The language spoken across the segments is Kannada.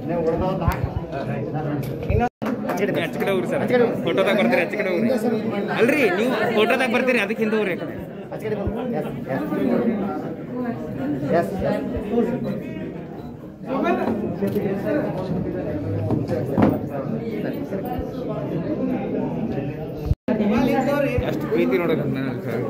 ಆಚೆ ಕಡೆ ಹೋಗ್ರಿ ಸರ್ ಫೋಟೋದಾಗ ಬರ್ತೀರಿ ಆಚೆ ಕಡೆ ಹೋಗ್ರಿ ಅಲ್ರಿ ನೀವು ಫೋಟೋದಾಗ ಬರ್ತೀರಿ ಅದಕ್ಕೆ ಹಿಂದೆ ಹೋಗ್ರಿ ಆ ಕಡೆ ಅಷ್ಟು ಪ್ರೀತಿ ನೋಡಕ್ ಸರ್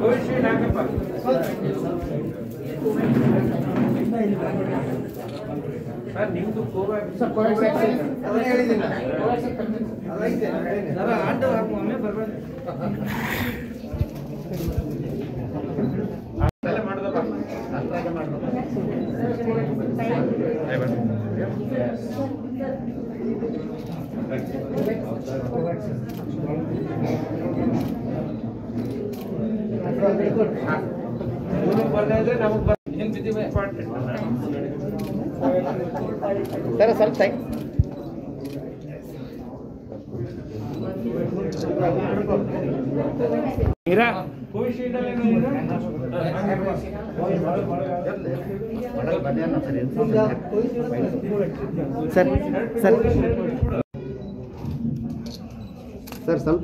ಸರ್ ಸ್ವಲ್ಪ ಸೈ ಮೀರಾ ಸರ್ ಸರ್ ಸರ್ ಸ್ವಲ್ಪ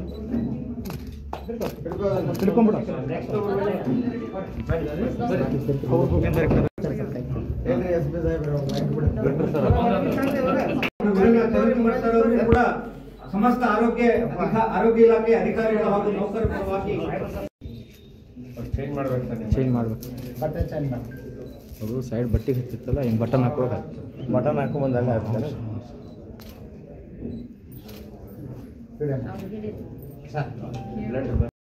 ತೆಗೆದುಕೊಂಡವರು ಕೂಡ ಸಮಸ್ತ ಆರೋಗ್ಯ ಅಧಿಕ- ಆರೋಗ್ಯ ಇಲಾಖೆ ಅಧಿಕಾರಿಗಳು ಹಾಗೂ ನೌಕರ ಪರವಾಗಿ ಚೇಂಜ್ ಮಾಡ್ಬೇಕು ಅದು ಸೈಡ್ ಬಟ್ಟಿಗೆ ಹತ್ತಿತ್ತಲ್ಲ ಹಿಂಗೆ ಬಟನ್ ಹಾಕೋಕೆ ಬಟನ್ ಹಾಕೊಂಬಂದಾಗ ಆಗ್ತದೆ